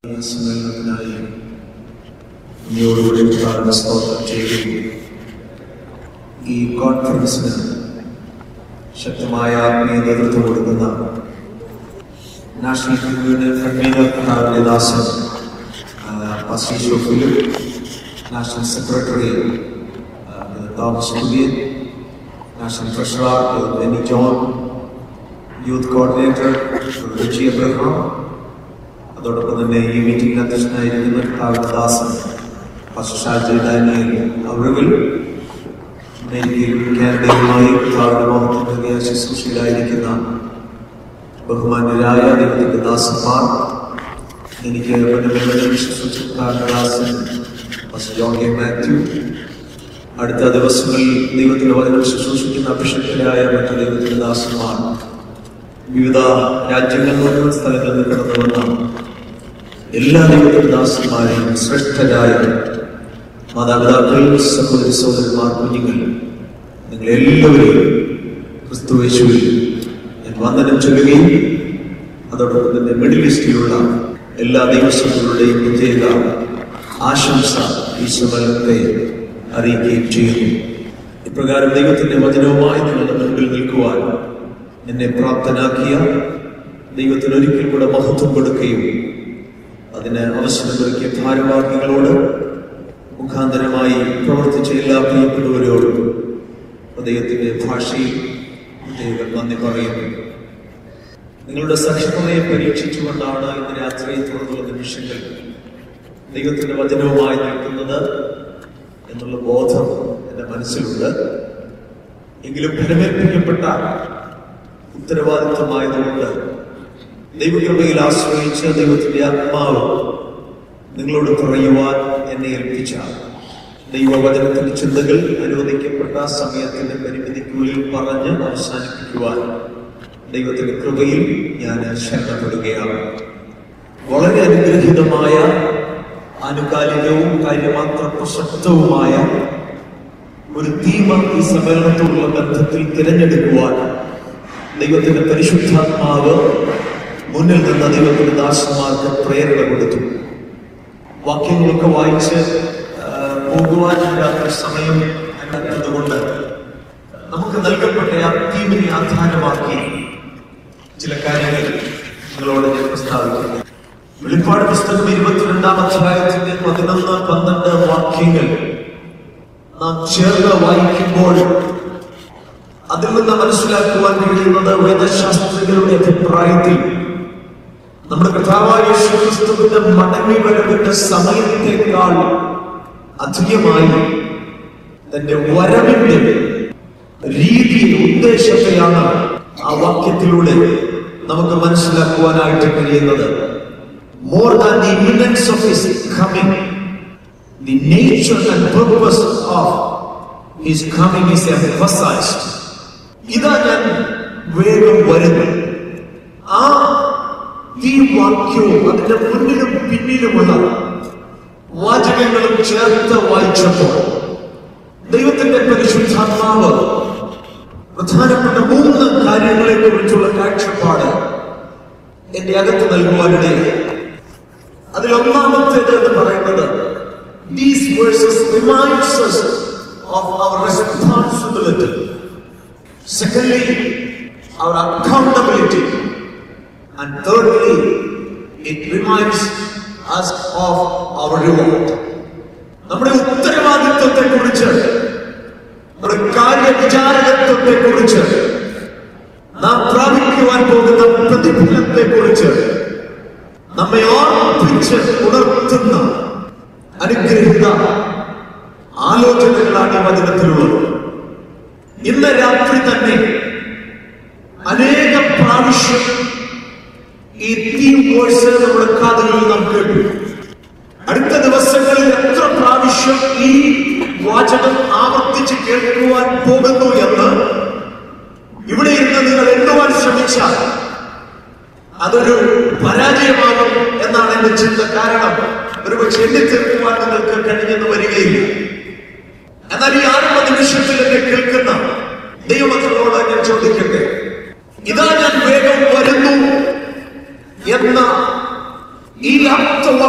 ഈ സമ്മേളനത്തിനായി നീയോടുകൂടി പ്രാർത്ഥന സ്തോത്രം ചെയ്യുകയും ഈ കോൺഫറൻസിന് ശക്തമായ ആത്മീയ നേതൃത്വം കൊടുക്കുന്ന നാഷണൽ കമ്മ്യൂണിറ്റി കൺവീനർ കാവലിദാസൻ പസി ഷോഫിലും national secretary Thomas Kurian national treasurer Benny John youth coordinator Richie Abraham അതോടൊപ്പം തന്നെ ഈ മീറ്റിംഗിൽ അധ്യക്ഷനായിരിക്കുന്ന കാവലദാസൻ പശുഷാജി ഡാനിയൽ അവറുകൾ അമേരിക്കയിൽ കാനഡയുമായി കർത്താവിന്റെ മഹത്വത്തിന്റെ ശുശ്രൂഷയിലായിരിക്കുന്ന ബഹുമാന്യരായ ദൈവത്തിന്റെ ദാസന്മാർ എനിക്ക് മുന്നിൽ ശുശ്രൂഷ കാവലദാസൻ പശു ജോൺ കെ മാത്യു അടുത്ത ദിവസങ്ങളിൽ ദൈവത്തിന്റെ വചനം ശുശ്രൂഷിക്കുന്ന അഭിഷക്തരായ മറ്റു ദൈവത്തിന്റെ ദാസന്മാർ വിവിധ രാജ്യങ്ങളിൽ മുഴുവൻ സ്ഥലങ്ങളിൽ നിന്ന് കടന്നു വന്ന എല്ലാ ദൈവത്തിന്റെ ദാസന്മാരെയും ശ്രേഷ്ഠരായ മാതാപിതാക്കൾ സഹോദരി സഹോദരന്മാർ കുഞ്ഞുങ്ങൾ നിങ്ങൾ എല്ലാവരെയും ക്രിസ്തു യേശുവിൽ ഞാൻ വന്ദനം ചൊല്ലുകയും അതോടൊപ്പം തന്നെ മിഡിൽ ഈസ്റ്റിലുള്ള എല്ലാ ദൈവസഭകളുടെയും പ്രത്യേക ആശംസ ഈ സമ്മേളനത്തെ അറിയിക്കുകയും ചെയ്യുന്നു ഇപ്രകാരം ദൈവത്തിന്റെ വചനവുമായി നിങ്ങളുടെ മുൻപിൽ നിൽക്കുവാൻ എന്നെ പ്രാപ്തനാക്കിയ ദൈവത്തിന് ഒരിക്കൽ കൂടെ മഹത്വം കൊടുക്കുകയും അതിന് അവസരം ഒരുക്കിയ ഭാരവാഹികളോട് മുഖാന്തരമായി പ്രവർത്തിച്ച എല്ലാ പ്രിയപ്പെട്ടവരോടും ദൈവത്തിന്റെ ഭാഷയിൽ ദൈവം നന്ദി പറയുന്നു നിങ്ങളുടെ സഹിഷ്ണുതയെ പരീക്ഷിച്ചുകൊണ്ടാണ് ഇന്ന് രാത്രി തുടർന്നുള്ള നിമിഷങ്ങൾ ദൈവത്തിന്റെ വചനവുമായി നിൽക്കുന്നത് എന്നുള്ള ബോധം എൻ്റെ മനസ്സിലുണ്ട് എങ്കിലും ഫലമേൽപ്പിക്കപ്പെട്ട ഉത്തരവാദിത്വമായതുകൊണ്ട് ദൈവകൃപയിൽ ആശ്രയിച്ച് ദൈവത്തിന്റെ ആത്മാവ് നിങ്ങളോട് പറയുവാൻ എന്നെ ഏൽപ്പിച്ച ദൈവവചനത്തിന്റെ ചിന്തകൾ അനുവദിക്കപ്പെട്ട സമയത്തിന്റെ പരിമിതിക്കുള്ളിൽ പറഞ്ഞ് അവസാനിപ്പിക്കുവാൻ ദൈവത്തിന്റെ കൃപയിൽ ഞാൻ ശരണപ്പെടുകയാണ് വളരെ അനുഗ്രഹീതമായ ആനുകാലികവും കാര്യമാത്ര പ്രസക്തവുമായ ഒരു തീമ ഈ സമ്മേളനത്തോടുള്ള ബന്ധത്തിൽ തിരഞ്ഞെടുക്കുവാൻ ദൈവത്തിന്റെ പരിശുദ്ധാത്മാവ് മുന്നിൽ നിന്ന് ദൈവത്തിന്റെ ദാസന്മാർക്ക് പ്രേരണ കൊടുത്തു വാക്യങ്ങളൊക്കെ വായിച്ച് ആ, പോകുവാൻ ഇല്ലാത്ത സമയം കൊണ്ട് നമുക്ക് നൽകപ്പെട്ട ആ തീമിനെ ആധാരമാക്കി ചില കാര്യങ്ങൾ നിങ്ങളോട് ഞാൻ പ്രസ്താവിക്കുന്നു വെളിപ്പാട് പുസ്തകം ഇരുപത്തിരണ്ടാം അധ്യായത്തിന്റെ പതിനൊന്ന് പന്ത്രണ്ട് വാക്യങ്ങൾ നാം ചേർന്ന് വായിക്കുമ്പോൾ അതിൽ നിന്ന് മനസ്സിലാക്കുവാൻ കഴിയുന്നത് വേദശാസ്ത്രികളുടെ അഭിപ്രായത്തിൽ നമ്മുടെ കർത്താവായ യേശു ക്രിസ്തുവിന്റെ മടങ്ങി വരവിന്റെ സമയത്തേക്കാൾ അധികമായി തന്റെ വരവിന്റെ രീതി ഉദ്ദേശത്തെയാണ് ആ വാക്യത്തിലൂടെ നമുക്ക് മനസ്സിലാക്കുവാനായിട്ട് കഴിയുന്നത് more than the imminence of his coming the nature and purpose of his coming is emphasized. ഇതാ ഞാൻ വേഗം വരുന്നു ആ ഈ വാക്യവും അതിന്റെ മുന്നിലും പിന്നിലുമുള്ള വാചകങ്ങളും ചേർത്ത് വായിച്ചപ്പോൾ ദൈവത്തിന്റെ പരിശുദ്ധാത്മാവ് പ്രധാനപ്പെട്ട മൂന്ന് കാര്യങ്ങളെ കുറിച്ചുള്ള കാഴ്ചപ്പാട് എന്റെ അകത്ത് നൽകുവാനിടയായി അതിലൊന്നാമത്തേത് എന്ന് പറയുന്നത് these verses reminds us of our responsibility. Secondly, our accountability. And thirdly, it reminds us of our reward. നമ്മുടെ ഉത്തരവാദിത്വത്തെ കുറിച്ച് നമ്മുടെ കാര്യവിചാരകത്വത്തെ കുറിച്ച് നാം പ്രാപിക്കുവാൻ പോകുന്ന പ്രതിഫലത്തെ കുറിച്ച് നമ്മെ ഓർമ്മിപ്പിച്ച് ഉണർത്തുന്ന അനുഗ്രഹിത ആലോചനകളാണ് ഈ വചനത്തിലുള്ളത് ഇന്ന് രാത്രി തന്നെ അനേകം പ്രാവശ്യം ഈ തീം വേഴ്സ് നമ്മുടെ കാതുകളിൽ നാം കേട്ടു അടുത്ത ദിവസങ്ങളിൽ എത്ര പ്രാവശ്യം ഈ വാചകം ആവർത്തിച്ച് കേൾക്കുവാൻ പോകുന്നു എന്ന് ഇവിടെ ഇരുന്ന് നിങ്ങൾ എണ്ണുവാൻ ശ്രമിച്ചാൽ അതൊരു പരാജയമാകും എന്നാണ് എന്റെ ചിന്ത കാരണം ഒരു പക്ഷെ എണ്ണിത്തീർക്കുവാൻ നിങ്ങൾക്ക് കഴിഞ്ഞെന്ന് വരികയില്ല എന്നാൽ ഈ ആരംഭ നിമിഷത്തിൽ എന്നെ കേൾക്കുന്ന ദൈവമക്കളോട് ഞാൻ ചോദിക്കട്ടെ ഇതാ ഞാൻ വേഗം വരുന്നു എന്ന ഈ അർത്ഥ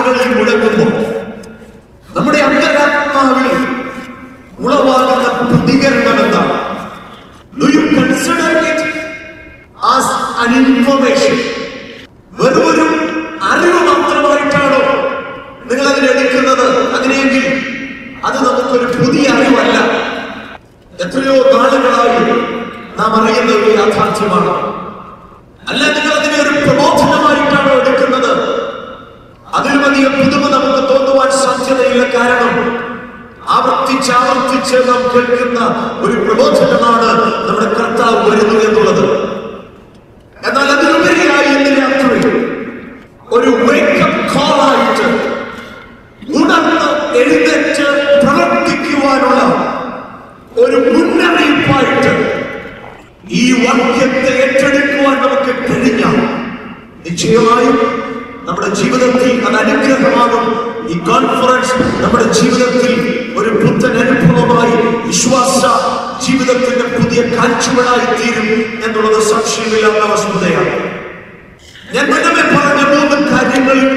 കാതുകളിൽ മുഴങ്ങുമ്പോൾ നമ്മുടെ അന്തരാത്മാവിൽ ഉളവാകുന്ന പ്രതികരണം എന്താണ് do you consider it as an information വെറും ഒരു അറിവ് മാത്രമായിട്ടാണോ നിങ്ങൾ അതിനെ എടുക്കുന്നത് അങ്ങനെയെങ്കിൽ അത് നമുക്കൊരു പുതിയ അറിവല്ല എത്രയോ നാളുകളായി നാം അറിയുന്ന ഒരു യാഥാർത്ഥ്യമാണ് അല്ല നിങ്ങൾ അതിനെ ഒരു പ്രബോധനമായിട്ടാണോ എടുക്കുന്നത് അതിലും അധികം പുതുമ നമുക്ക് തോന്നുവാൻ സാധ്യതയില്ല കാരണം ആവർത്തിച്ച് ആവർത്തിച്ച് നാം കേൾക്കുന്ന ഒരു പ്രബോധനമാണ് നമ്മുടെ കർത്താവ് വരുന്നു എന്നുള്ളത് എന്നാൽ അതിലുപരിയായി ഇന്ന് രാത്രി ഒരു വേക്കപ്പ് കോൾ ആയിട്ട് ഉണർന്ന് എഴുന്നേറ്റ് പ്രവർത്തിക്കുവാനുള്ള ഒരു മുന്നറിയിപ്പായിട്ട് ഈ വാക്യത്തെ ഏറ്റെടുക്കുവാൻ നമുക്ക് കഴിഞ്ഞാൽ നിശ്ചയമായും നമ്മുടെ ജീവിതത്തിൽ അത് അനുഗ്രഹമാകും ഈ കോൺഫറൻസ് നമ്മുടെ ജീവിതത്തിൽ ഒരു പുത്തൻ അനുഭവമായി വിശ്വാസ ജീവിതത്തിന്റെ പുതിയ കാഴ്ചകളായി തീരും എന്നുള്ളത് സംശയമില്ലാത്ത വസ്തുതയാണ് ഞാൻ മുന്നമേ പറഞ്ഞ മൂന്ന് കാര്യങ്ങളിൽ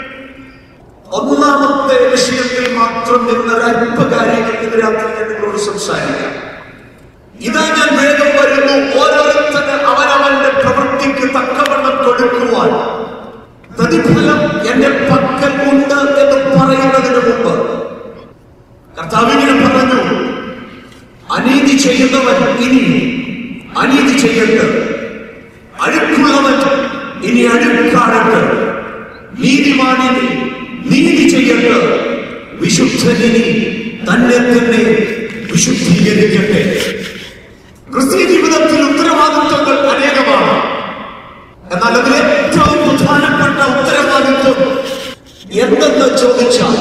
ഒന്നാമത്തെ വിഷയത്തിൽ മാത്രം നിന്ന് ഒരല്പ കാര്യങ്ങൾ ഇന്ന് രാത്രി ഞാൻ നിങ്ങളോട് സംസാരിക്കാം ഇതാ ഞാൻ വേഗം വരുന്നു ഓരോരുത്തര് അവനവന്റെ പ്രവൃത്തിക്ക് തക്കവണ്ണം കൊടുക്കുവാൻ പ്രതിഫലം എന്റെ പക്കൽ ഉണ്ട് എന്ന് പറയുന്നതിന് മുമ്പ് കർത്താവ് ഇങ്ങനെ പറഞ്ഞു അനീതി ചെയ്യുന്നവൻ ഇനി അനീതി ചെയ്യട്ടെ അഴുക്കുള്ളവൻ ഇനി അഴുക്കാടട്ടെ നീതിമാനിനി നീതി ചെയ്യട്ടെ വിശുദ്ധനിനി തന്നെ തന്നെ വിശുദ്ധീകരിക്കട്ടെ ക്രിസ്തീയ ജീവിതത്തിൽ ഉത്തരവാദിത്വങ്ങൾ അനേകമാണ് എന്നാൽ അതിൽ ഏറ്റവും പ്രധാനപ്പെട്ട ഉത്തരവാദിത്വം എന്തെന്ന് ചോദിച്ചാൽ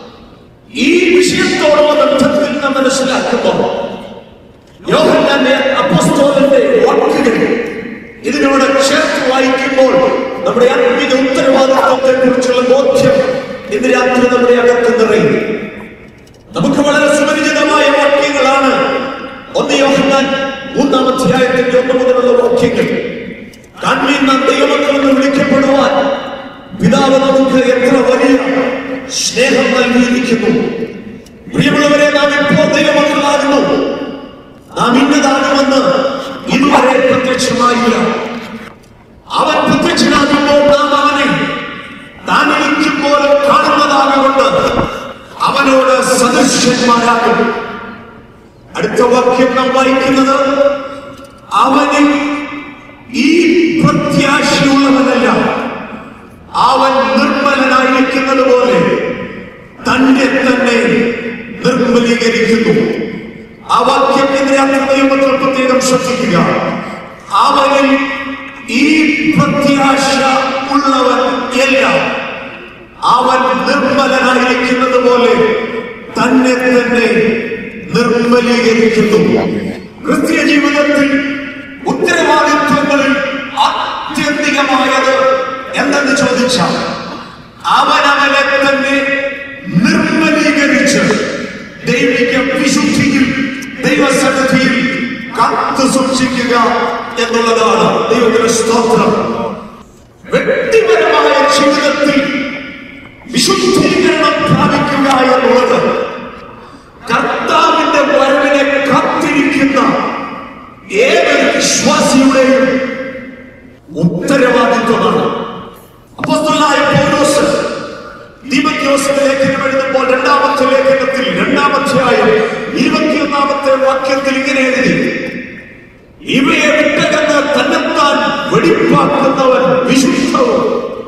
ഈ വിഷയത്തോടുള്ള ബന്ധത്തിൽ നാം മനസ്സിലാക്കുമ്പോൾ യോഹന്നാന്റെ അപ്പസ്തോലന്റെ വാക്കുകൾ ഇതിനോട് ചേർത്ത് വായിക്കുമ്പോൾ നമ്മുടെ ആത്മീയ ഉത്തരവാദിത്വത്തെ കുറിച്ചുള്ള ബോധ്യം ഇന്ന് രാത്രി നമ്മുടെ അകത്ത് നിറയും നമുക്ക് വളരെ സുപരിചിതമായ വാക്യങ്ങളാണ് ഒന്ന് യോഹന്നാൻ മൂന്നാം അധ്യായത്തിന്റെ ഒന്ന് മുതലുള്ള വാക്യങ്ങൾ കാൺമീൻ നാം ദൈവമക്കളെന്ന് വിളിക്കപ്പെടുവാൻ പിതാവ് നമുക്ക് എത്ര വലിയ സ്നേഹം നൽകിയിരിക്കുന്നു പ്രിയമുള്ളവരെ നാം ഇപ്പോൾ ദൈവമക്കളാകുന്നു നാം ഇന്നതാകുമെന്ന് ഇതുവരെ പ്രത്യക്ഷമായില്ല അവൻ പ്രത്യക്ഷനാകുമ്പോൾ നാം അവനെ താൻ ഇരിക്കുമ്പോൾ കാണുന്നതാകൊണ്ട് അവനോട് സദൃശ്യന്മാരാകും അടുത്ത വാക്യം നാം വായിക്കുന്നത് അവനിൽ ഈ പ്രത്യാശയുള്ളവനല്ല അവൻ നിർമ്മലനായിരിക്കുന്നത് പോലെ തന്നെ തന്നെ നിർമ്മലീകരിക്കുന്നു ആ വാക്യം ഇതിനകത്ത് ദൈവത്തിൽ പ്രത്യേകം ശ്രദ്ധിക്കുക അവനിൽ ഈ പ്രത്യാശ ഉള്ളവൻ എല്ലാം അവൻ നിർമ്മലനായിരിക്കുന്നത് പോലെ തന്നെ തന്നെ നിർമ്മലീകരിക്കുന്നു ക്രിസ്തീയ ജീവിതത്തിൽ ഉത്തരവാദിത്വങ്ങളിൽ ആത്യന്തികമായത് എന്തെന്ന് ചോദിച്ചാൽ അവനവനെ തന്നെ നിർമ്മലീകരിച്ച് ദൈവിക വിശുദ്ധിയിൽ ദൈവസന്നിധിയിൽ കാത്തു സൂക്ഷിക്കുക എന്നുള്ളതാണ് ദൈവത്തിന്റെ സ്തോത്രം വ്യക്തിപരമായ ജീവിതത്തിൽ വിശുദ്ധീകരണം പ്രാപിക്കുക എന്നുള്ളത് കർത്താവിന്റെ വരവിനെ കാത്തിരിക്കുന്ന ഏതൊരു വിശ്വാസിയുടെയും ഉത്തരവാദിത്വമാണ് അപ്പോസ്തലനായ പൗലോസ് ദീപക്യോസിന്റെ ലേഖനം എഴുതുമ്പോൾ രണ്ടാമത്തെ ലേഖനത്തിൽ രണ്ടാമധ്യായം ഇരുപത്തിയൊന്നാമത്തെ വാക്യത്തിൽ ഇങ്ങനെ എഴുതി ഇവയെ വിട്ടകന്ന് തന്നെത്താൻ വെടിപ്പാക്കുന്നവൻ വിശുദ്ധവും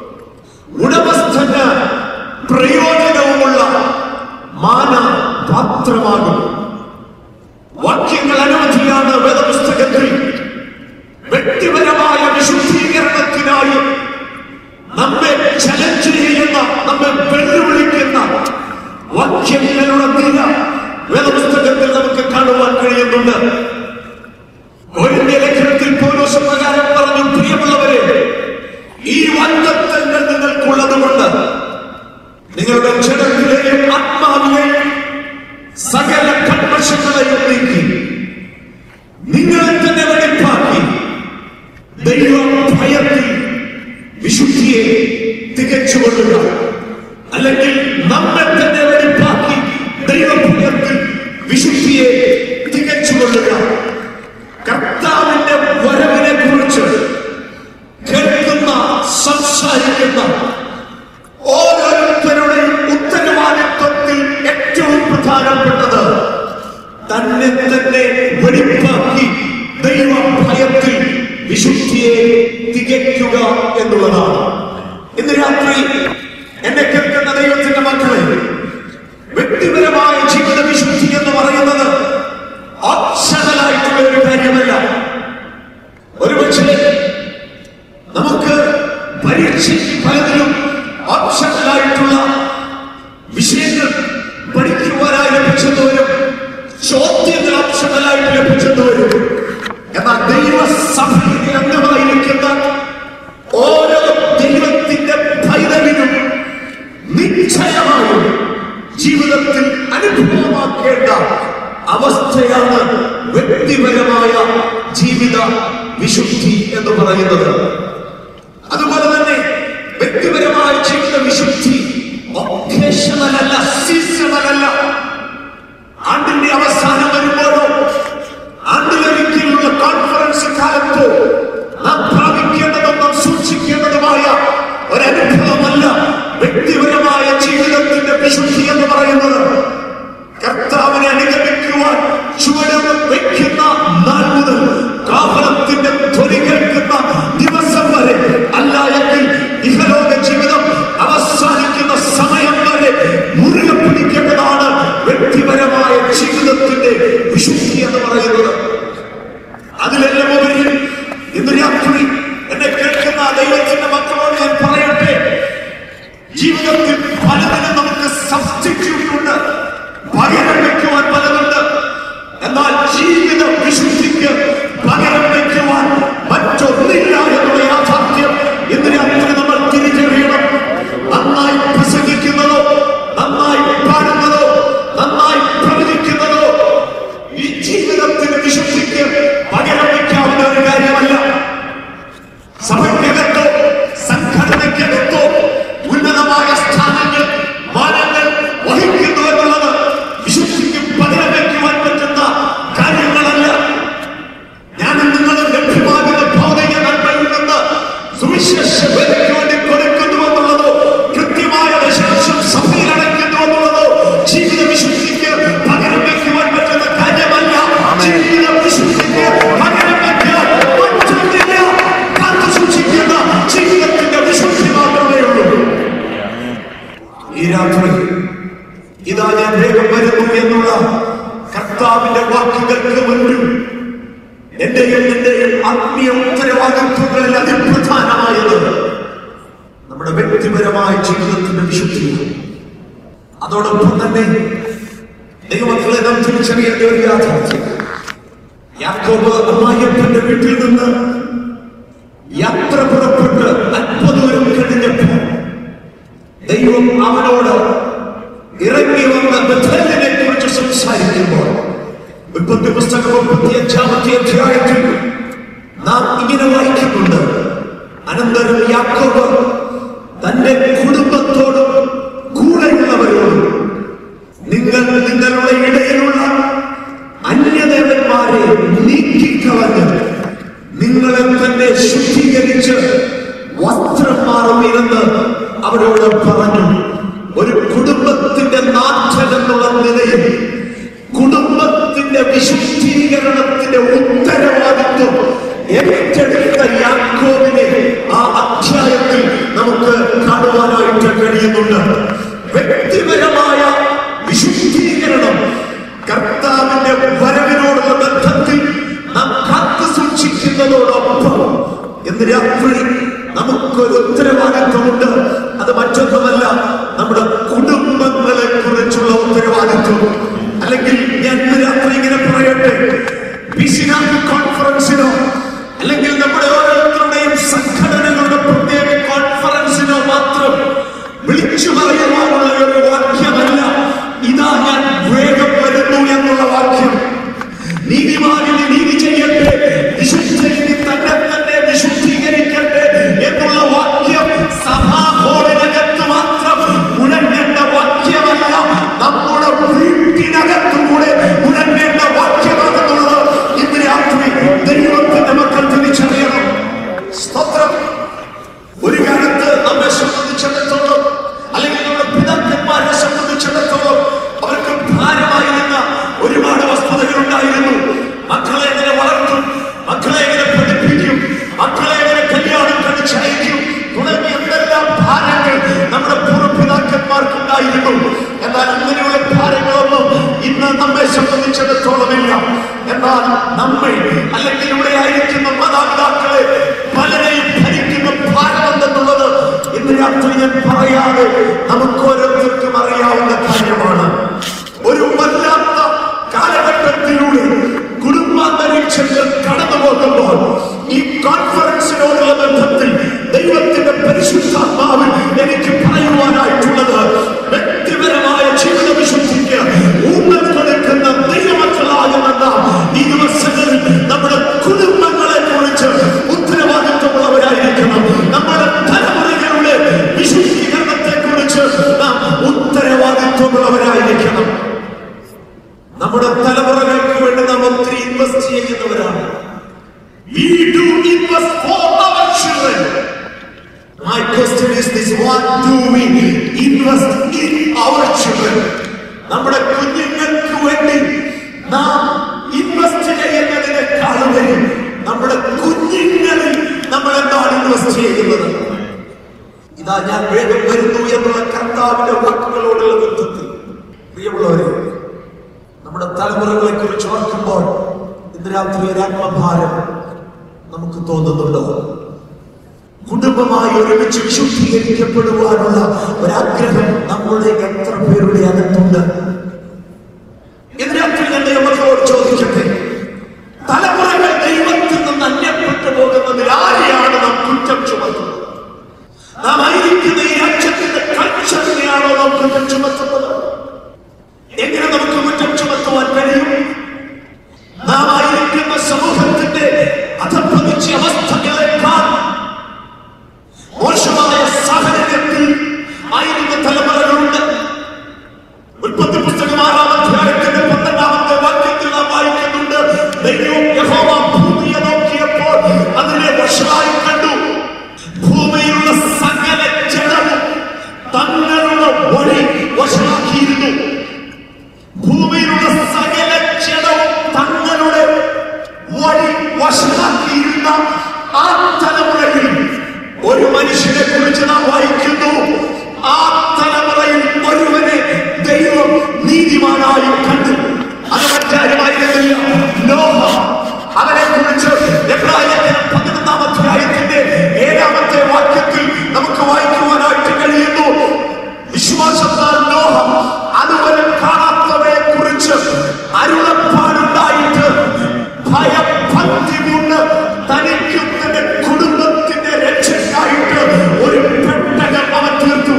ഉടമസ്ഥന് പ്രയോജനവുമുള്ള മാന പാത്രമാകും വാക്യങ്ങൾ അനവധിയാണ് വേദപുസ്തകത്തിൽ വ്യക്തിപരമായ വിശുദ്ധീകരണത്തിനായി നമ്മെ ചലഞ്ച് ചെയ്യുന്ന നമ്മെ വെല്ലുവിളിക്കുന്ന വാക്യങ്ങളുടെ നില വേദപുസ്തകത്തിൽ നമുക്ക് കാണുവാൻ കഴിയുന്നുണ്ട് കോരിന്ത്യ ലേഖനത്തിൽ പോലീസ് പ്രകാരം പറഞ്ഞു പ്രിയമുള്ളവരെ ഈ വാഗ്ദത്തങ്ങൾ നിങ്ങൾക്കുള്ളത് കൊണ്ട് നിങ്ങളുടെ ജഡത്തിലെയും ആത്മാവിലെയും സകല തികയ്ക്കുക എന്നുള്ളതാണ് ഇന്ന് രാത്രി എന്നെ കേൾക്കുന്ന ദൈവത്തിന്റെ മക്കളെ വ്യക്തിപരമായ ജീവിത വിശുദ്ധി എന്ന് പറയുന്നത് ഓപ്ഷണലായിട്ടുള്ള ഒരു കാര്യമല്ല ഒരുപക്ഷെ നമുക്ക് പരീക്ഷയ്ക്ക് പലതിലും ഓപ്ഷണലായിട്ടുള്ള വിഷയങ്ങൾ പഠിക്കുവാനായി ലഭിച്ചതുവരും ചോദ്യങ്ങൾ ഓപ്ഷണലായിട്ട് ലഭിച്ചതുവരും എന്നാൽ ദൈവസഭയിൽ അംഗമായിരിക്കുന്ന ഓരോ ദൈവത്തിന്റെ പൈതലിനും നിശ്ചയമായും ജീവിതത്തിൽ അനുഭവമാക്കേണ്ട അവസ്ഥയാണ് വ്യക്തിപരമായ ജീവിത വിശുദ്ധി എന്ന് പറയുന്നത് അതുപോലെ തന്നെ വ്യക്തിപരമായ ജീവിത വിശുദ്ധി ഒക്കേഷണൽ അല്ല സീസണൽ അല്ല ആണ്ടിന്റെ അവസാനം വരുമ്പോഴോ ആണ്ടിലൊരിക്കലുള്ള കോൺഫറൻസ് കാലത്തോ നാം പ്രാപിക്കേണ്ടതും നാം സൂക്ഷിക്കേണ്ടതുമായ ഒരനുഭവമല്ല വ്യക്തിപരമായ ജീവിതത്തിന്റെ വിശുദ്ധി എന്ന് പറയുന്നത് കർത്താവിനെ അനുഗമിക്കുവാൻ ചുവട് വയ്ക്കുന്ന നാൾ മുതൽ കാഹളത്തിന്റെ ധ്വനി കേൾക്കുന്ന ദിവസം വരെ അല്ല എങ്കിൽ ഇഹലോക ജീവിതം അവസാനിക്കുന്ന സമയം വരെ മുറുകെ പിടിക്കേണ്ടതാണ് വ്യക്തിപരമായ ജീവിതത്തിന്റെ വിശുദ്ധി എന്ന് പറയുന്നത് അതിലെല്ലാം ഉപരി ഇന്ന് രാത്രി എന്നെ കേൾക്കുന്ന ദൈവത്തിന്റെ മക്കളോട് ഞാൻ പറയട്ടെ ജീവിതത്തിൽ പലതിനും നമുക്ക് സബ്സ്റ്റിറ്റ്യൂട്ട് ഉണ്ട് പകരം വയ്ക്കുവാൻ പലതുണ്ട് എന്നാൽ ജീവിത വിശുദ്ധിക്ക് പകരം വയ്ക്കുവാൻ മറ്റൊന്നില്ല എന്നുള്ള യാഥാർത്ഥ്യം ഇന്ന് രാത്രി നമ്മൾ തിരിച്ചറിയണം നന്നായി പ്രസംഗിക്കുന്നതോ നന്നായി പാടുന്നതോ നന്നായി പ്രവചിക്കുന്നതോ ഈ ജീവിതത്തിന്റെ വിശുദ്ധിക്ക് പകരം വയ്ക്കാവുന്ന ഒരു കാര്യമല്ല സഭയ്ക്കകത്തോ സംഘടനയ്ക്കകത്തോ ഉന്നതമായ സ്ഥാനങ്ങൾ മാനങ്ങൾ വഹിക്കുന്നു എന്നുള്ളത് വിശുദ്ധിക്ക് പകരം വയ്ക്കുവാൻ പറ്റുന്ന കാര്യങ്ങളല്ല ഞാനും നിങ്ങളും ലഭ്യമാകുന്ന ഭൗതിക നന്മയിൽ നിന്ന് സുവിശേഷ വേലയ്ക്ക് വേണ്ടി കൊടുക്കുന്നു എന്നുള്ളതോ കൃത്യമായ ദശാംശം സഭയിൽ അടയ്ക്കുന്നു എന്നുള്ളതോ ജീവിത വിശുദ്ധിക്ക് പകരം വയ്ക്കുവാൻ പറ്റുന്ന കാര്യമല്ല ജീവിത വിശുദ്ധിക്ക് പകരം വയ്ക്കാൻ മറ്റൊന്നില്ല കാത്തു സൂക്ഷിക്കുന്ന ജീവിതത്തിന്റെ വിശുദ്ധി മാത്രമേ ഉള്ളൂ ഈ രാത്രി ഇതാ ഞാൻ വേഗം വരുന്നു എന്നുള്ള കർത്താവിന്റെ വാക്കുകൾക്ക് മുൻപിൽ എന്റെയും നിന്റെയും ആത്മീയ ഉത്തരവാദിത്വങ്ങളിൽ അതിപ്രധാനമായത് നമ്മുടെ വ്യക്തിപരമായ ജീവിതത്തിന്റെ വിശുദ്ധിയാണ് അതോടൊപ്പം തന്നെ ദൈവമക്കളെ നാം തിരിച്ചറിയേണ്ട ഒരു യാഥാർത്ഥ്യം യാക്കോബ് അമ്മായിയപ്പന്റെ വീട്ടിൽ നിന്ന് യാത്ര പുറപ്പെട്ട് അല്പദൂരം കഴിഞ്ഞപ്പോൾ ദൈവം അവനോട് ഇറങ്ങി വന്ന ബഥലിനെ കുറിച്ച് സംസാരിക്കുമ്പോൾ ഉൽപ്പത്തി പുസ്തകം മുപ്പത്തി അഞ്ചാമത്തെ അധ്യായത്തിൽ നാം ഇങ്ങനെ വായിക്കുന്നുണ്ട് അനന്തരം യാക്കോബ് തന്റെ കുടുംബത്തോടും കൂടെയുള്ളവരോടും നിങ്ങൾ നിങ്ങളുടെ ഇടയിലുള്ള അന്യദേവന്മാരെ നീക്കിക്കളഞ്ഞ് നിങ്ങളെ തന്നെ ശുദ്ധീകരിച്ച് വസ്ത്രം മാറുമെന്ന് അവരോട് പറഞ്ഞു ഒരു കുടുംബത്തിന്റെ നാഥൻ എന്നുള്ള നിലയിൽ കുടുംബത്തിന്റെ വിശുദ്ധീകരണത്തിന്റെ ഉത്തരവാദിത്വം ഏറ്റെടുത്ത യാക്കോബിനെ ആ അധ്യായത്തിൽ നമുക്ക് കാണുവാനായിട്ട് കഴിയുന്നുണ്ട് വ്യക്തിപരമായ വിശുദ്ധീകരണം കർത്താവിന്റെ വരവിനോടുള്ള ബന്ധത്തിൽ നാം കാത്തു സൂക്ഷിക്കുന്നതോടൊപ്പം ഇന്ന് രാത്രി നമുക്കൊരു ഉത്തരവാദിത്വമുണ്ട് അത് മറ്റൊന്നുമല്ല നമ്മുടെ കുടുംബങ്ങളെ കുറിച്ചുള്ള ഉത്തരവാദിത്വം അല്ലെങ്കിൽ ഞാൻ ഇന്ന് രാത്രി ഇങ്ങനെ പറയട്ടെ പിശിനാക്ക് കോൺഫറൻസിനോ അല്ലെങ്കിൽ നമ്മുടെ ഓരോരുത്തരുടെയും സംഘടനകളുടെ പ്രത്യേക കോൺഫറൻസിനോ മാത്രം വിളിച്ചു പറയുവാനുള്ള ഒരു വാക്യമല്ല ഇതാ ഞാൻ വേഗം വരുന്നു എന്നുള്ള വാക്യം നീതിമാനിന് നീതി ചെയ്യട്ടെ വിശുദ്ധന് തന്നെ തന്നെ വിശുദ്ധീകരിക്കട്ടെ എന്നുള്ള വാക്യം സഭാഭോളിനകത്ത് മാത്രം മുഴങ്ങേണ്ട വാക്യമല്ല നമ്മുടെ വീട്ടിനകത്തുകൂടെ മുഴങ്ങേണ്ട വാക്യമാണെന്നുള്ളത് ഇന്ന് രാത്രി ദൈവത്തിന്റെ മക്കൾ തിരിച്ചറിയണം സ്തോത്രം ഒരു കാലത്ത് നമ്മെ സംബന്ധിച്ചിടത്തോളം അല്ലെങ്കിൽ നമ്മുടെ പിതാക്കന്മാരെ സംബന്ധിച്ചിടത്തോളം അവർക്ക് ഭാരമായിരുന്ന ഒരുപാട് വസ്തുതകൾ ഉണ്ടായിരുന്നു മക്കളെ എങ്ങനെ വളർത്തും മക്കളെ എങ്ങനെ പഠിപ്പിക്കും മക്കളെ എങ്ങനെ കല്യാണം കോൺഫറൻസിനോടുള്ള ബന്ധത്തിൽ ദൈവത്തിന്റെ പരിശുദ്ധാത്മാവിൽ എനിക്ക് പറയുവാനായിട്ടുള്ളത് വ്യക്തിപരമായ ജീവിത വിശുദ്ധിക്ക് ഊന്നൽ കൊടുക്കുന്ന ദൈവമക്കളാകുന്ന നാം ഈ ദിവസങ്ങളിൽ നമ്മുടെ കുടുംബങ്ങളെ കുറിച്ച് ഉത്തരവാദിത്വമുള്ളവരായിരിക്കണം നമ്മുടെ തലമുറകളുടെ വിശുദ്ധീകരണത്തെ കുറിച്ച് നാം ഉത്തരവാദിത്വമുള്ളവരായിരിക്കണം നമ്മുടെ തലമുറകൾക്ക് വേണ്ടി നാം ഒത്തിരി ഇൻവെസ്റ്റ് ചെയ്യുന്നവരാണ് We do invest for our children. My question is this what do we invest in our children? നമ്മുടെ കുഞ്ഞുങ്ങൾക്ക് വേണ്ടി നാം ഇൻവെസ്റ്റ് ചെയ്യുന്നതിനേക്കാളുപരി നമ്മുടെ കുഞ്ഞുങ്ങളിൽ നമ്മൾ എന്താണ് ഇൻവെസ്റ്റ് ചെയ്യുന്നത് ഇതാ ഞാൻ വേഗം വരുന്നു എന്നുള്ള കർത്താവിന്റെ വാക്കുകളോടുള്ള ബന്ധത്തിൽ പ്രിയമുള്ളവരെ നമ്മുടെ തലമുറകളെ കുറിച്ച് ഓർക്കുമ്പോൾ ഇന്ന് രാത്രി ഒരു ആത്മഭാരം നമുക്ക് തോന്നുന്നുണ്ടോ കുടുംബമായി ഒരുമിച്ച് വിശുദ്ധീകരിക്കപ്പെടുവാനുള്ള ഒരാഗ്രഹം നമ്മുടെ എത്ര പേരുടെ അകത്തുണ്ട് ഇന്ന് രാത്രി ഞാൻ ദൈവമക്കളോട് ചോദിക്കട്ടെ തലമുറകൾ ദൈവത്തിൽ നിന്ന് അന്യപ്പെട്ടു പോകുന്നതിൽ ആരെയാണ് നാം കുറ്റം ചുമത്തുന്നത് നാം ആയിരിക്കുന്ന ഈ രാജ്യത്തിന്റെ കൾച്ചറിനെയാണോ നാം കുറ്റം ചുമത്തുന്നത് എങ്ങനെ നമുക്ക് കുറ്റം ചുമത്തുവാൻ കഴിയും നാം ആയിരിക്കുന്ന സമൂഹത്തിന്റെ അധപ്പതിച്ച അവസ്ഥകളെക്കാൾ മോശമായ സാഹചര്യത്തിൽ ആയിരുന്ന തലമുറകളുണ്ട് ഉൽപ്പത്തി പുസ്തകം ആറാം അധ്യായത്തിന്റെ പന്ത്രണ്ടാമത്തെ വാക്യത്തിൽ നാം വായിക്കുന്നുണ്ട് ദൈവം യഹോവ ഭൂമിയെ നോക്കിയപ്പോൾ അതിനെ വഷളായി കണ്ടു ഭൂമിയിലുള്ള സകല ജലവും തങ്ങളുടെ വഴി വഷളാക്കിയിരുന്നു ഭൂമിയിലുള്ള സകല ജലവും തങ്ങളുടെ വഴി വഷളാക്കിയിരുന്ന ആ തലമുറയിൽ ഒരു മനുഷ്യനെ കുറിച്ച് നാം വായിക്കുന്നു ആ തലമുറയിൽ ഒരുവനെ ദൈവം നീതിമാനായി കണ്ടു അത് മറ്റാരുമായിരുന്നില്ല നോഹ അവനെ കുറിച്ച് പതിനൊന്നാം അധ്യായത്തിന്റെ ഏഴാമത്തെ വാക്യത്തിൽ നമുക്ക് വായിക്കുവാനായിട്ട് കഴിയുന്നു വിശ്വാസത്താൽ നോഹ അതുവരെ കാണാത്തവയെ കുറിച്ച് അരുളപ്പാടുണ്ടായിട്ട് ഭയഭക്തി കൊണ്ട് തനിക്കും തന്റെ കുടുംബത്തിന്റെ രക്ഷയ്ക്കായിട്ട് ഒരു പെട്ടകം അവൻ തീർത്തു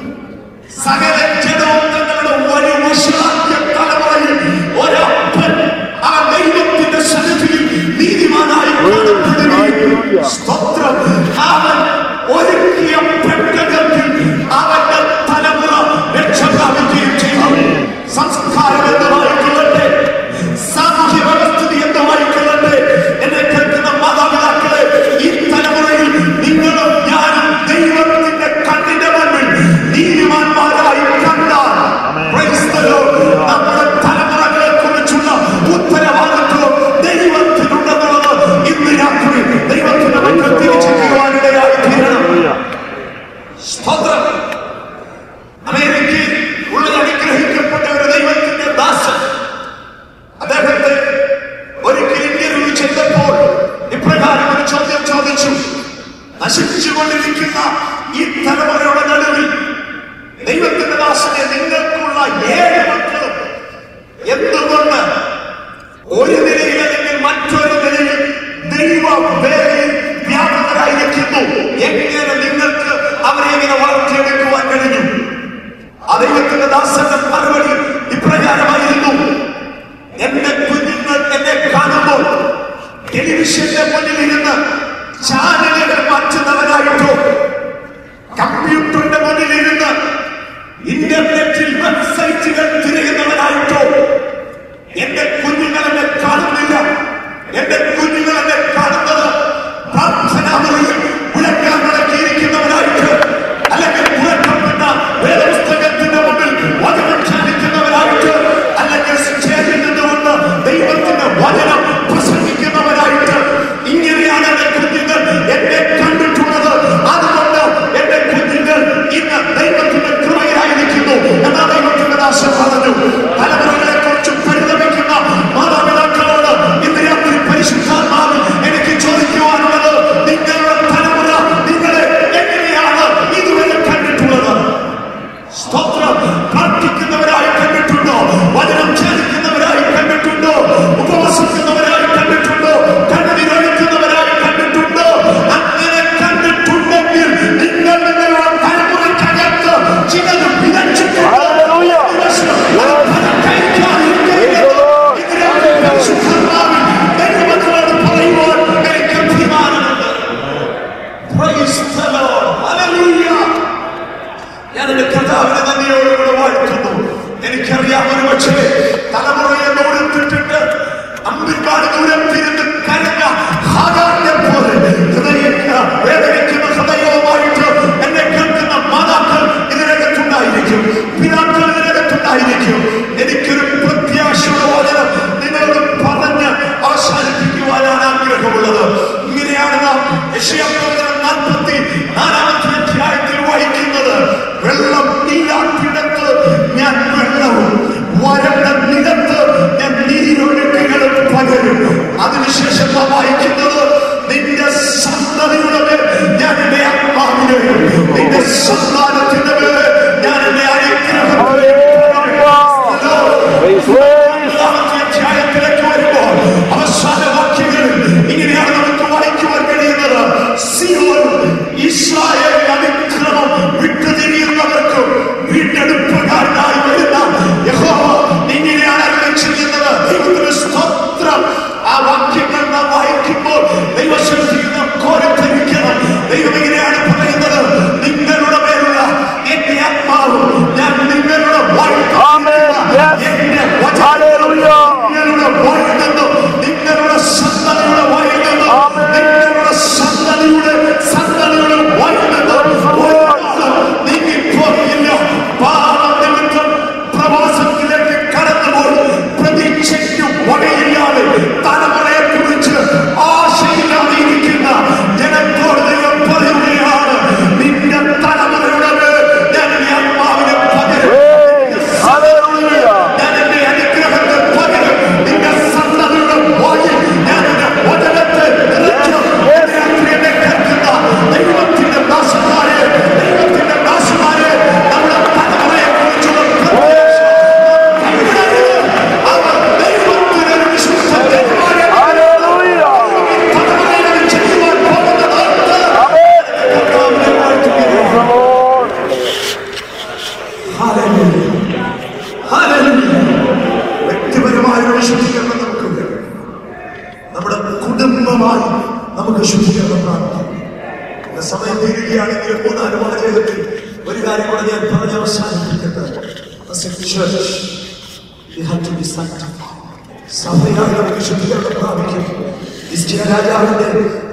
സകല ജനവും തങ്ങളുടെ വഴി വഷളാക്കിയ തലമുറയിൽ ഒരപ്പൻ ആ ദൈവത്തിന്റെ സന്നിധിയിൽ നീതിമാനായി കാണപ്പെടുകയും സ്തോത്രം അവൻ ഒരുക്കിയ പെട്ടകത്തിൽ അവന്റെ തലമുറ രക്ഷ പ്രാപിക്കുകയും ചെയ്തു സംസ്കാരം എന്ന് വായിക്കൊള്ളട്ടെ സാമൂഹ്യ വ്യവസ്ഥിതി എന്ന് വായിക്കൊള്ളട്ടെ എന്നെ കേൾക്കുന്ന മാതാപിതാക്കളെ ഈ തലമുറയിൽ നിങ്ങളും ഞാനും ദൈവത്തിന്റെ കണ്ണിന്റെ മുന്നിൽ നീതിമാന്മാരായി കണ്ടാൽ Praise the Lord. നമ്മുടെ തലമുറകളെ കുറിച്ചുള്ള ഉത്തരവാദിത്വം ദൈവത്തിനുണ്ടെന്നുള്ളത് ഇന്ന് രാത്രി ദൈവത്തിന്റെ മക്കൾ തിരിച്ചറിയുവാനിടയായി തീരണം സ്തോത്രം അമേരിക്കയിൽ ഉള്ള അനുഗ്രഹിക്കപ്പെട്ട ഒരു ദൈവത്തിന്റെ ദാസൻ അദ്ദേഹത്തെ ഒരിക്കൽ ഇന്റർവ്യൂ ചെയ്തപ്പോൾ ഇപ്രകാരം ഒരു ചോദ്യം ചോദിച്ചു നശിച്ചുകൊണ്ടിരിക്കുന്ന ഈ തലമുറയുടെ നടുവിൽ ദൈവത്തിന്റെ ദാസനെ നിങ്ങൾക്കുള്ള ഏഴ് മക്കളും എന്തുകൊണ്ട് ഒരു നിലയിൽ അല്ലെങ്കിൽ മറ്റൊരു നിലയിൽ ദൈവ വേലയിൽ വ്യാപകരായിരിക്കുന്നു എങ്ങനെ നിങ്ങൾക്ക് അവരെ എങ്ങനെ വളർത്തിയെടുക്കുവാൻ കഴിഞ്ഞു ആ ദൈവത്തിന്റെ ദാസന്റെ മറുപടി ഇപ്രകാരമായിരുന്നു എന്റെ കുഞ്ഞുങ്ങൾ എന്നെ കാണുമ്പോൾ ടെലിവിഷന്റെ മുന്നിൽ ഇരുന്ന് ചാനലുകൾ മാറ്റുന്നവരായിട്ടോ കമ്പ്യൂട്ടറിന്റെ മുന്നിൽ ഇരുന്ന് ഇന്റർനെറ്റിൽ വെബ്സൈറ്റുകൾ തിരയുന്നവരായിട്ടോ എന്റെ കുഞ്ഞുങ്ങൾ എന്നെ കാണുന്നില്ല എന്റെ കുഞ്ഞുങ്ങൾ എന്നെ കാണുന്നത് പ്രാർത്ഥനാമുറിയിൽ ഉലക്കാൻ നടക്കിയിരിക്കുന്നവരായിട്ട് അല്ലെങ്കിൽ ഉറക്കപ്പെട്ട വേദപുസ്തകത്തിന്റെ മുമ്പിൽ വചനം ധ്യാനിക്കുന്നവരായിട്ട് അല്ലെങ്കിൽ സ്റ്റേജിൽ നിന്നുകൊണ്ട് ദൈവത്തിന്റെ വചനം പ്രസംഗിക്കുന്നവരായിട്ട് ഇങ്ങനെയാണ് എന്റെ കുഞ്ഞുങ്ങൾ എന്നെ കണ്ടിട്ടുള്ളത് അതുകൊണ്ട് എന്റെ കുഞ്ഞുങ്ങൾ ഇന്ന് ദൈവത്തിന്റെ കൃപയിലായിരിക്കുന്നു എന്നാ ദൈവത്തിന്റെ ദാസൻ പറഞ്ഞു തലമുറകളെ കുറിച്ച് പരിതപിക്കുന്ന മാതാപിതാക്കളോട് ഇന്ന് രാത്രി പരിശുദ്ധാത്മാവിൽ യശയപ്രവചനം നാൽപ്പത്തി നാലാമത്തെ അധ്യായത്തിൽ വായിക്കുന്നത് വെള്ളം നീരാട്ടിടത്ത് ഞാൻ വെള്ളവും വരണ്ട നിലത്ത് ഞാൻ നീരൊഴുക്കുകളും പകരും അതിനുശേഷം നാം വായിക്കുന്നത് നിന്റെ സന്തതിയുടെ മേൽ ഞാൻ എന്റെ ആത്മാവിനെ നിന്റെ സന്താനത്തിന്റെ മേൽ ഞാൻ എന്റെ അനുഗ്രഹം രണ്ടാമത്തെ അധ്യായത്തിലേക്ക് വരുമ്പോൾ അവസാന വാക്യങ്ങളിൽ ഇങ്ങനെയാണ് നമുക്ക് വായിക്കുവാൻ കഴിയുന്നത് സിയോൻ ഇസ്രായേൽ അതിക്രമം വിട്ടുതിരിയുന്നവർക്കും വീണ്ടെടുപ്പുകാരനായി വരുന്ന യഹോവ ഇങ്ങനെയാണ് അരുളി ചെയ്യുന്നത് ദൈവത്തിന് സ്തോത്രം ആ വാക്യങ്ങൾ നാം വായിക്കുമ്പോൾ ദൈവശക്തിയിൽ നാം കോരത്തിരിക്കണം ദൈവം ഇങ്ങനെയാണ് പറയുന്നത് നിങ്ങളുടെ മേലുള്ള എന്റെ ആത്മാവ് ഞാൻ നിങ്ങളുടെ വാഴ്ത്ത Amen. Yes. എന്റെ വചനം Hallelujah. നിങ്ങളുടെ വായിൽ നിന്നും നിങ്ങളുടെ സന്തതിയുടെ വായിൽ നിന്നും Amen. നിങ്ങളുടെ സന്തതിയുടെ സന്തതിയുടെ വായിൽ നിന്നും ഒരു കാലം നീങ്ങിപ്പോകില്ല പാപം നിമിത്തം പ്രവാസത്തിലേക്ക് കടന്നുപോയി പ്രതീക്ഷയ്ക്ക് വകയില്ലാതെ തലമുറയെ കുറിച്ച് ആശയില്ലാതെ ഇരിക്കുന്ന ജനത്തോട് ദൈവം പറയുകയാണ് നിന്റെ തലമുറയുടെ മേൽ ഞാൻ ഈ ആത്മാവിനെ പകരും Hallelujah. ഞാൻ എന്റെ അനുഗ്രഹത്തെ പകരം നിന്റെ സന്തതിയുടെ വായിൽ ഞാൻ എന്റെ വചനത്തെ നിറയ്ക്കും. എന്നെ അത്രയെ കേൾക്കുന്ന ദൈവത്തിന്റെ ദാസന്മാരെ, ദൈവത്തിന്റെ ദാസന്മാരെ, നമ്മുടെ തലമുറയെക്കുറിച്ചുള്ള പ്രത്യാശ കൈവിടരുത്. അവർ ദൈവത്തിന് ഒരു വിശുദ്ധ ദൈവമാണ്. Hallelujah. തലമുറയിൽ അത് ചെയ്യുവാൻ പോകുന്നതാണ്. Amen. കർത്താവിനെ വാഴ്ത്തുകയാണ്. The Lord. Hallelujah. Hallelujah. വ്യക്തിപരമായ ഒരു വിശുദ്ധീകരണം നമുക്ക് വേണം. നമ്മുടെ കുടുംബമായി നമുക്ക് ശുദ്ധീകരണം പ്രാപിക്കാം എന്റെ സമയം തീരുകയാണെങ്കിൽ മൂന്നാല് വാചകത്തിൽ ഒരു കാര്യം കൂടെ ഞാൻ പറഞ്ഞ് അവസാനിപ്പിക്കട്ടെ As a church, we have to be sanctified. സഭയായി നമുക്ക് ശുദ്ധീകരണം പ്രാപിക്കും ഇസ്റ്റിയ രാജാവിന്റെ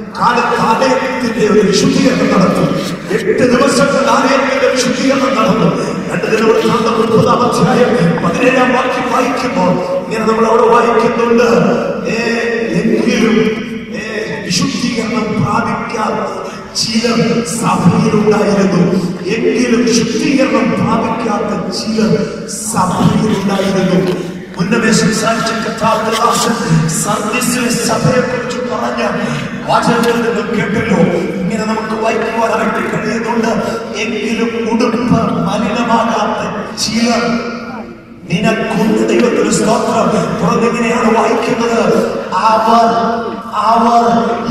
കാലത്തിന്റെ ഒരു വിശുദ്ധീകരണം നടത്തും എട്ട് ദിവസങ്ങൾ ആലയത്തിന്റെ വിശുദ്ധീകരണം നടന്നു രണ്ട് ദിനവൃത്താന്തം മുപ്പതാം അധ്യായം പതിനേഴാം വാക്യം വായിക്കുമ്പോൾ ഇങ്ങനെ നമ്മൾ അവിടെ വായിക്കുന്നുണ്ട് ഏ, എങ്കിലും ഏ, വിശുദ്ധീകരണം പ്രാപിക്കാത്ത ചിലർ സഭയിലുണ്ടായിരുന്നു എങ്കിലും ശുദ്ധീകരണം പ്രാപിക്കാത്ത ചിലർ സഭയിലുണ്ടായിരുന്നു മുന്നമേ സംസാരിച്ച കർത്താവിന്റെ ദാസൻ സർവീസിലെ സഭയെ കുറിച്ച് പറഞ്ഞ വാചകത്തിൽ നിങ്ങൾ കേട്ടല്ലോ ഇങ്ങനെ നമുക്ക് വായിക്കുവാനായിട്ട് കഴിയുന്നുണ്ട് എങ്കിലും ഉടുപ്പ് മലിനമാകാത്ത ചിലർ നിനക്കുണ്ട് ദൈവത്തിന് സ്തോത്രം പുറത്തിങ്ങനെയാണ് വായിക്കുന്നത് അവർ അവർ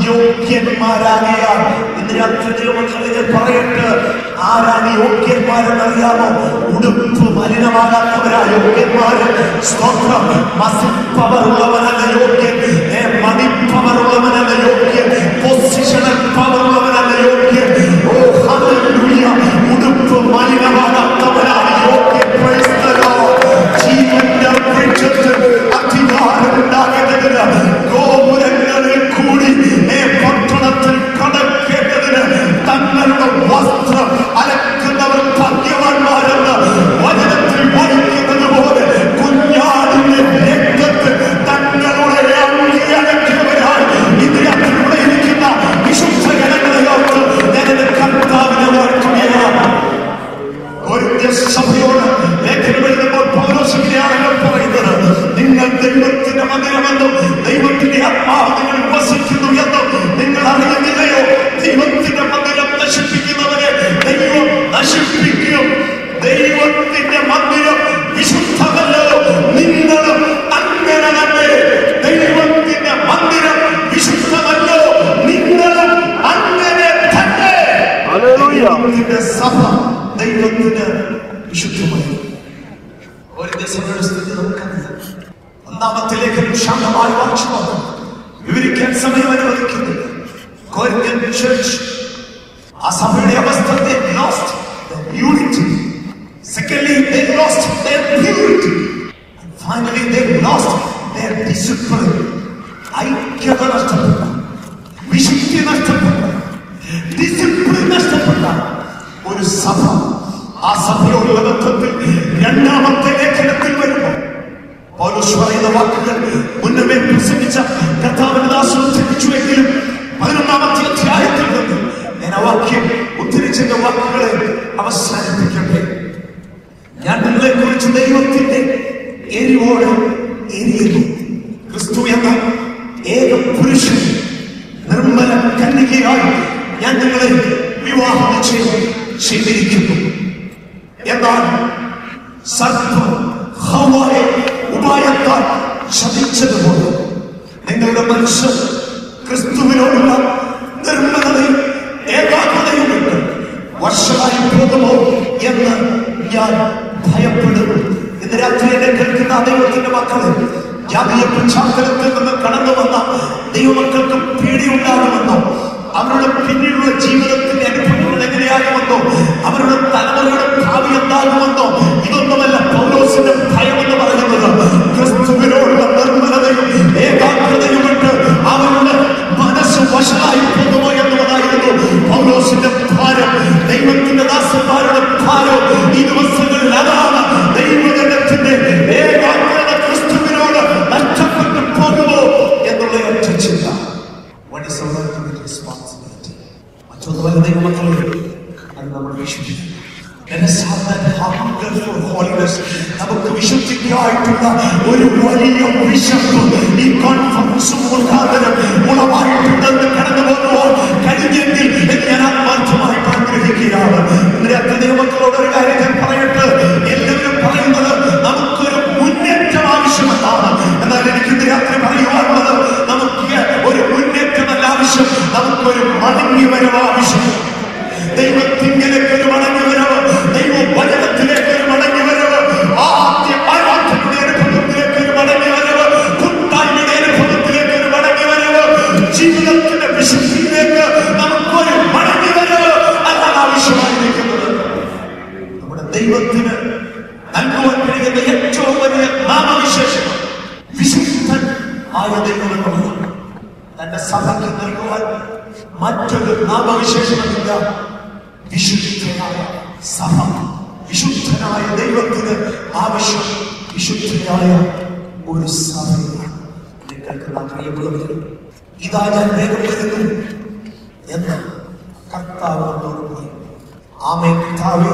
യോഗ്യന്മാരാകിയാൽ ഇന്ന് രാത്രി ദൈവമക്കളെ ഞാൻ പറയട്ടെ ആരാണ് യോഗ്യന്മാരെന്നറിയാമോ ഉടുപ്പ് മലിനമാകാത്തവരാ യോഗ്യന്മാര് സ്തോത്രം മസിപ്പവർ ഉള്ളവനല്ല യോഗ്യൻ ഏ, മണിപ്പവർ ഉള്ളവനല്ല യോഗ്യൻ പൊസിഷണൽ പവർ ഉള്ളവനല്ല യോഗ്യൻ ഓ ഹല്ലേലൂയ ഉടുപ്പ് മലിനമാകാത്തവരാണ് യോഗ്യൻ Praise the Lord. ജീവന്റെ വൃക്ഷത്തിൽ അധികാരമുണ്ടാകേണ്ടതിന് ഗോപുരങ്ങളിൽ കൂടി ഏ പട്ടണത്തിൽ കടക്കേണ്ടതിന് തങ്ങളുടെ വസ്ത്രം അലക്കുന്നവർ ഭാഗ്യവാന്മാരെന്ന് വചനത്തിൽ വായിക്കുന്നത് പോലെ കുഞ്ഞാടിന്റെ രക്തത്തിൽ തങ്ങളുടെ അങ്കി അലക്കിയവരായി ഇത് ഇവിടെ ഇരിക്കുന്ന വിശുദ്ധ ജനങ്ങളെ ഓർത്ത് ഞാൻ എന്റെ കർത്താവിനെ വാഴ്ത്തുകയാണ് കൊരിന്ത്യ സഭയോട് ലേഖനം എഴുതുമ്പോൾ പൗലോസ് ഇങ്ങനെയാണല്ലോ പറയുന്നത് നിങ്ങൾ ദൈവത്തിന്റെ മന്ദിരമെന്നും ദൈവത്തിന്റെ ആത്മാവ് നിങ്ങൾ വസിക്കുന്നു എന്നും നിങ്ങൾ അറിയുന്നില്ലയോ ദൈവത്തിന്റെ മന്ദിരം നശിപ്പിക്കുന്നവരെ ദൈവം നശിപ്പിക്കും ദൈവത്തിന്റെ മന്ദിരം വിശുദ്ധമല്ലോ നിങ്ങളും അങ്ങനെ തന്നെ ദൈവത്തിന്റെ മന്ദിരം വിശുദ്ധമല്ലോ നിങ്ങളും അങ്ങനെ തന്നെ Hallelujah. ദൈവത്തിന്റെ സഭ ദൈവത്തിന് വിശുദ്ധമായി ഒരു ദിവസങ്ങളുടെ സ്ഥിതി നമുക്കറിയാം ഒന്നാമത്തെ ലേഖനം ശാന്തമായി വാക്ഷ്യമാണ് വിവരിക്കാൻ സമയം അനുവദിക്കുന്നില്ല കൊരിന്ത്യൻ ചർച്ച് ആ സഭയുടെ അവസ്ഥ they lost their unity secondly they lost their purity and finally they lost their discipline ഐക്യത നഷ്ടപ്പെട്ടു വിശുദ്ധി നഷ്ടപ്പെട്ടു ഡിസിപ്ലിൻ നഷ്ടപ്പെട്ട ഒരു സഭ ആ സഭയോടുള്ള ബന്ധത്തിൽ രണ്ടാമത്തെ ലേഖനത്തിൽ വരുമ്പോൾ പൗലോസ് പറയുന്ന വാക്കുകൾ മുന്നമേ പ്രസംഗിച്ച കർത്താവിന്റെ ദാസം ഉദ്ധരിച്ചുവെങ്കിലും പതിനൊന്നാമത്തെ അധ്യായത്തിൽ വാക്കുകളെ അവസാനിപ്പിക്കട്ടെ ഞാൻ നിങ്ങളെ കുറിച്ച് ദൈവത്തിന്റെ എരിവോട് എരിയുന്നു ക്രിസ്തു എന്ന ഏക പുരുഷൻ നിർമ്മല കന്യകയായി ഞാൻ നിങ്ങളെ വിവാഹം ചെയ്ത് ചെയ്തിരിക്കുന്നു എന്നാൽ സർപ്പം ഹവ്വായെ ഉപായത്താൽ ശപിച്ചതുപോലെ നിങ്ങളുടെ മനസ്സ് ക്രിസ്തുവിനോടുള്ള നിർമ്മലതയും ഏകാഗ്രതയും വിട്ട് വർഷമായി പോകുമോ എന്ന് ഞാൻ ഭയപ്പെടുന്നു ഇന്ന് രാത്രി എന്നെ കേൾക്കുന്ന ദൈവത്തിന്റെ മക്കളെ ജാതീയ പശ്ചാത്തലത്തിൽ നിന്ന് കടന്നു വന്ന ദൈവമക്കൾക്ക് പേടിയുണ്ടാകുമെന്നോ അവരുടെ പിന്നീടുള്ള ജീവിതത്തിന്റെ അനുഭവങ്ങൾ എങ്ങനെയാകുമെന്നോ അവരുടെ തലമുറയുടെ ഭാവി എന്താകുമെന്നോ ഇതൊന്നുമല്ല പൗലോസിന്റെ ഭയം എന്ന് പറയുന്നത് ക്രിസ്തുവിനോടുള്ള നിർമ്മലതയും ഏകാഗ്രതയും വിട്ട് അവരുടെ മനസ്സ് വശലായി പോകുമോ എന്നുള്ളതായിരുന്നു പൗലോസിന്റെ ഭാരം ദൈവത്തിന്റെ ദാസന്മാരുടെ ഭാരം ഈ ദിവസങ്ങളിൽ അതാണ് ദൈവജനത്തിന്റെ ഏകാഗ്രത ക്രിസ്തുവിനോട് നഷ്ടപ്പെട്ടു പോകുമോ എന്നുള്ള ഒറ്റ ചിന്ത What is our ultimate responsibility? മറ്റൊന്നുമല്ല ദൈവമക്കളെ അത് നമ്മൾ വിശ്വസിക്കണം Let us have that hunger for holiness. നമുക്ക് വിശുദ്ധിക്കായിട്ടുള്ള ഒരു വലിയ വിശപ്പ് ഈ കോൺഫറൻസ് മുഖാന്തരം ഉളവായിട്ടുണ്ടെന്ന് കടന്നു പോകുമ്പോൾ കഴിഞ്ഞെങ്കിൽ എന്ന് ഞാൻ ആത്മാർത്ഥമായിട്ട് ആഗ്രഹിക്കുകയാണ് ഇന്ന് രാത്രി ദൈവമക്കളോട് ഒരു കാര്യം ഞാൻ പറയട്ടെ എല്ലാവരും പറയുന്നത് നമുക്കൊരു മുന്നേറ്റം ആവശ്യമെന്നാണ് എന്നാൽ എനിക്ക് ഇന്ന് രാത്രി പറയുവാനുള്ളത് നമുക്ക് ഒരു മുന്നേറ്റമല്ല ആവശ്യം നമുക്കൊരു മടങ്ങി വരവ് ആവശ്യം ദൈവത്തിങ്കിലേക്ക് ഒരു മടങ്ങി വരവ് ദൈവ വചനത്തിലേക്ക് ഒരു മടങ്ങി വരവ് ആദ്യ ആരാധനയുടെ അനുഭവത്തിലേക്ക് ഒരു മടങ്ങി വരവ് കൂട്ടായ്മയുടെ അനുഭവത്തിലേക്ക് ഒരു മടങ്ങി വരവ് ജീവിതത്തിന്റെ വിശുദ്ധിയിലേക്ക് നമുക്കൊരു മടങ്ങി വരവ് അതാണ് ആവശ്യമായിരിക്കുന്നത് നമ്മുടെ ദൈവത്തിന് നൽകുവാൻ കഴിയുന്ന ഏറ്റവും വലിയ നാമവിശേഷം വിശുദ്ധൻ ആയ ദൈവം എന്നുള്ളതാണ് തന്റെ സഭയ്ക്ക് നൽകുവാൻ മറ്റൊരു നാമവിശേഷമില്ല വിശുദ്ധനായ സഭ വിശുദ്ധനായ ദൈവത്തിന് ആവശ്യം വിശുദ്ധനായ ഒരു സഭയാണ് നിങ്ങൾക്ക് നാം പ്രിയമുള്ളവർ ഇതാ ഞാൻ വേഗം വരുന്നു എന്ന് കർത്താവ് നമ്മോട് പറയും ആമേ കർത്താവേ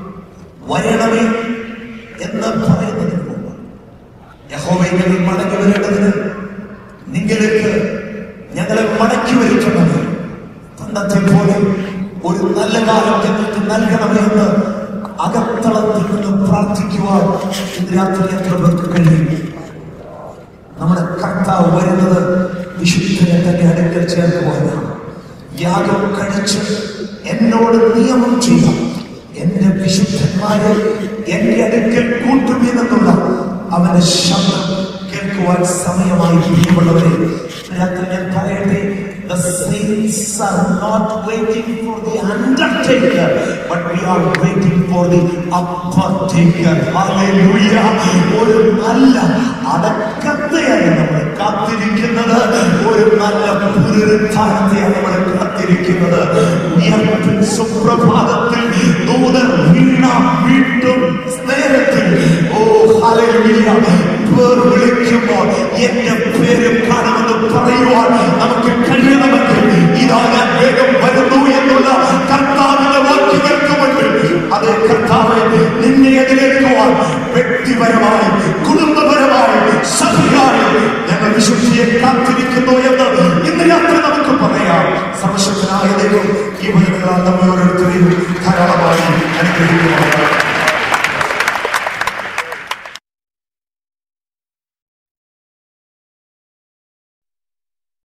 വരണമേ എന്ന് പറയുന്നതിന് മുമ്പ് യഹോവയിൽ മടങ്ങി വരേണ്ടതിന് നിങ്ങളിലേക്ക് ഞങ്ങളെ മടക്കി വരുത്തണമേ പണ്ടത്തെ പോലെ ഒരു നല്ല കാലം ഞങ്ങൾക്ക് നൽകണമേ എന്ന് അകത്തളത്തിൽ നിന്ന് പ്രാർത്ഥിക്കുവാൻ ഇന്ന് രാത്രി എത്ര പേർക്ക് കഴിയും നമ്മുടെ കർത്താവ് വരുന്നത് വിശുദ്ധനെ തന്നെ അടുക്കൽ ചേർക്കുവാനാണ് യാഗം കഴിച്ച് എന്നോട് നിയമം ചെയ്യാം എന്റെ വിശുദ്ധന്മാരെ എന്റെ അടുക്കൽ കൂട്ടുമെന്നുള്ള അവന്റെ ശബ്ദം കേൾക്കുവാൻ സമയമായി പ്രിയമുള്ളവരെ രാത്രി ഞാൻ പറയട്ടെ The saints are not waiting for the undertaker, but we are waiting for the uppertaker. Hallelujah. ഒരു നല്ല അടക്കത്തെയാണ് നമ്മൾ കാത്തിരിക്കുന്നത് ഒരു നല്ല പുനരുത്ഥാനത്തെയാണ് നമ്മൾ കാത്തിരിക്കുന്നത് ഉയർപ്പിൻ സുപ്രഭാതത്തിൽ ദൂതർ വീണ വീണ്ടും സ്നേഹത്തിൽ ഓ ഹല്ലേലൂയ പേർ വിളിക്കുമ്പോൾ എന്റെ പേരും കാണുമെന്ന് പറയുവാൻ നമുക്ക് കഴിയണമെങ്കിൽ ഇതാ ഞാൻ വേഗം വരുന്നു എന്നുള്ള കർത്താവിന്റെ വാക്കുകൾക്ക് മുൻപിൽ അതേ കർത്താവെ നിന്നെ എതിരേൽക്കുവാൻ വ്യക്തിപരമായി കുടുംബപരമായി സഭയായി ഞങ്ങൾ വിശുദ്ധിയെ കാത്തിരിക്കുന്നു എന്ന് ഇന്ന് രാത്രി നമുക്ക് പറയാം സർവശക്തനായ ദൈവം ഈ വചനങ്ങളാൽ നമ്മെ ഓരോരുത്തരെയും ധാരാളമായി അനുഗ്രഹിക്കുവാനാണ്